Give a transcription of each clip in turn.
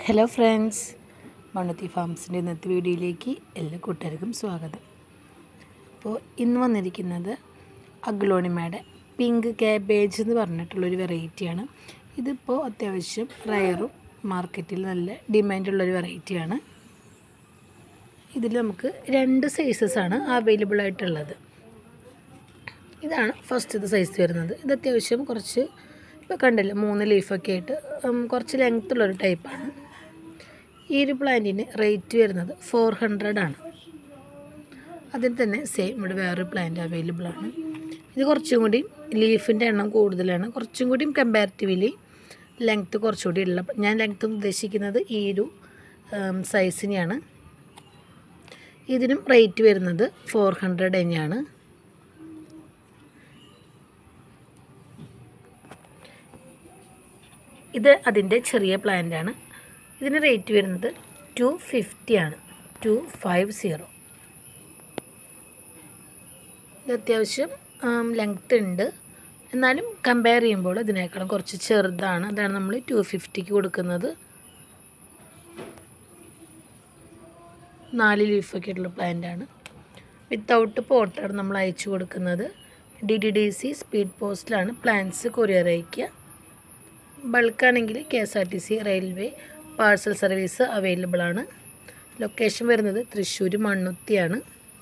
hello friends മണ്ണത്തി ഫാംസിൻ്റെ ഇന്നത്തെ വീഡിയോയിലേക്ക് എല്ലാ കൂട്ടുകാർക്കും സ്വാഗതം അപ്പോൾ ഇന്ന് വന്നിരിക്കുന്നത് അഗ്ലോണിമയുടെ പിങ്ക് ക്യാബേജ് എന്ന് പറഞ്ഞിട്ടുള്ളൊരു വെറൈറ്റിയാണ് ഇതിപ്പോൾ അത്യാവശ്യം റയറും മാർക്കറ്റിൽ നല്ല ഡിമാൻഡുള്ളൊരു വെറൈറ്റിയാണ് ഇതിൽ നമുക്ക് രണ്ട് സൈസസാണ് അവൈലബിൾ ആയിട്ടുള്ളത് ഇതാണ് ഫസ്റ്റത്തെ സൈസ് വരുന്നത് ഇത് അത്യാവശ്യം കുറച്ച് ഇപ്പോൾ കണ്ടില്ല മൂന്ന് ലീഫൊക്കെ ആയിട്ട് ഉം, കുറച്ച് ലെങ്ത് ഉള്ളൊരു ടൈപ്പാണ് ഈ ഒരു പ്ലാന്റിന് റേറ്റ് വരുന്നത് ഫോർ ഹൺഡ്രഡ് ആണ് അതിൽ തന്നെ സെയിം ഇവിടെ വേറൊരു പ്ലാന്റ് അവൈലബിൾ ആണ് ഇത് കുറച്ചും കൂടി ലീഫിൻ്റെ എണ്ണം കൂടുതലാണ് കുറച്ചും കൂടിയും കമ്പാരിറ്റീവ്ലി ലെങ്ത്ത് കുറച്ചുകൂടി ഉള്ള ഞാൻ ലെങ്ത്ത് ഉദ്ദേശിക്കുന്നത് ഈ ഒരു സൈസിനെയാണ് ഇതിനും റേറ്റ് വരുന്നത് ഫോർ ഹൺഡ്രഡ് തന്നെയാണ് ഇത് അതിൻ്റെ ചെറിയ പ്ലാന്റാണ് ഇതിന് റേറ്റ് വരുന്നത് ടു ഫിഫ്റ്റി ആണ് ടു ഫൈവ് സീറോ ഇത് അത്യാവശ്യം ലെങ്ത് ഉണ്ട് എന്നാലും കമ്പയർ ചെയ്യുമ്പോൾ ഇതിനേക്കാളും കുറച്ച് ചെറുതാണ് അതാണ് നമ്മൾ ടു ഫിഫ്റ്റിക്ക് കൊടുക്കുന്നത് നാല് ലീഫൊക്കെ ഉള്ള പ്ലാന്റാണ് വിത്തൗട്ട് പോട്ടാണ് നമ്മൾ അയച്ചു കൊടുക്കുന്നത് D D D C speed പോസ്റ്റിലാണ് പ്ലാൻസ് കൊറിയർ അയക്കുക ബൾക്കാണെങ്കിൽ K S R T C railway parcel service available ആണ് ലൊക്കേഷൻ വരുന്നത് തൃശ്ശൂർ മണ്ണുത്തിയാണ്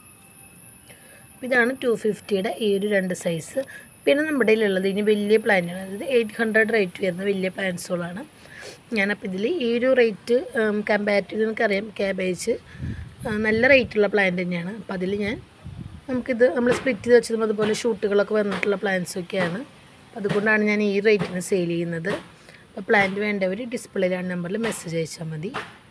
ഇതാണ് ടു ഫിഫ്റ്റിയുടെ ഈ ഒരു രണ്ട് സൈസ് പിന്നെ നമ്മുടെ കയ്യിലുള്ളത് ഇനി വലിയ പ്ലാന്റാണ് അതായത് എയ്റ്റ് ഹൺഡ്രഡ് റേറ്റ് വരുന്ന വലിയ പ്ലാന്റ്സുകളാണ് ഞാനപ്പോൾ ഇതിൽ ഈ ഒരു റേറ്റ് കമ്പാരിറ്റീവ് നമുക്കറിയാം ക്യാബേജ് നല്ല റേറ്റുള്ള പ്ലാന്റ് തന്നെയാണ് അപ്പോൾ അതിൽ ഞാൻ നമുക്കിത് നമ്മൾ സ്പ്ലിറ്റ് ചെയ്ത് വെച്ചതും അതുപോലെ ഷൂട്ടുകളൊക്കെ വന്നിട്ടുള്ള പ്ലാന്റ്സൊക്കെയാണ് അതുകൊണ്ടാണ് ഞാൻ ഈ റേറ്റിന് സെയിൽ ചെയ്യുന്നത് അപ്പോൾ പ്ലാന്റ് വേണ്ടവർ ഡിസ്പ്ലേയിലാണ് നമ്പറിൽ മെസ്സേജ് അയച്ചാൽ മതി